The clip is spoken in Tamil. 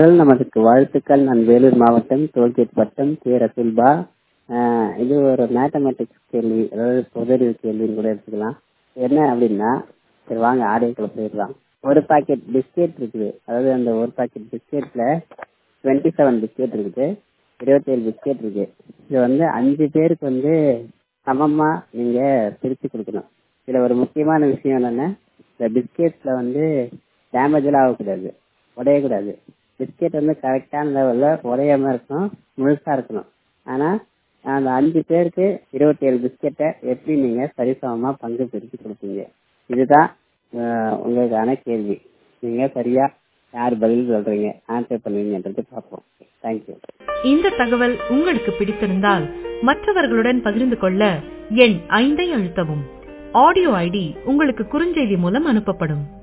குரல் நமதுக்கு வாழ்த்துக்கள் நான் வேலூர் மாவட்டம் டோல்கேட் வட்டம் கே ரசுல்பா ஆஹ் இது ஒரு மேத்தமெட்டிக்ஸ் கேள்வி அதாவது பொதறிவு கேள்வின்னு கூட எடுத்துக்கலாம் என்ன அப்படின்னா சரி வாங்க ஆடியோக்குள்ள போயிடலாம் ஒரு பாக்கெட் பிஸ்கெட் இருக்குது அதாவது அந்த ஒரு பாக்கெட் பிஸ்கெட்ல டுவெண்ட்டி செவன் பிஸ்கெட் இருக்குது இருபத்தேழு பிஸ்கெட் இருக்கு இது வந்து அஞ்சு பேருக்கு வந்து சமமா நீங்க பிரிச்சு கொடுக்கணும் இதுல ஒரு முக்கியமான விஷயம் என்னன்னா இந்த பிஸ்கெட்ல வந்து டேமேஜ் எல்லாம் ஆகக்கூடாது உடையக்கூடாது பிஸ்கெட் வந்து கரெக்டான லெவல்ல உடையாம இருக்கணும் முழுசா இருக்கணும் ஆனா அந்த அஞ்சு பேருக்கு இருபத்தி ஏழு பிஸ்கெட்டை எப்படி நீங்க சரிசமமா பங்கு பிரிச்சு கொடுப்பீங்க இதுதான் ஆஹ் உங்களுக்கான கேள்வி நீங்க சரியா யார் பதில் சொல்றீங்க ஆன்சர் பண்ணுவீங்கன்றது பார்ப்போம் தேங்க்யூ இந்த தகவல் உங்களுக்கு பிடித்திருந்தால் மற்றவர்களுடன் பகிர்ந்து கொள்ள எண் ஐந்தை அழுத்தவும் ஆடியோ ஐடி உங்களுக்கு குறுஞ்செய்தி மூலம் அனுப்பப்படும்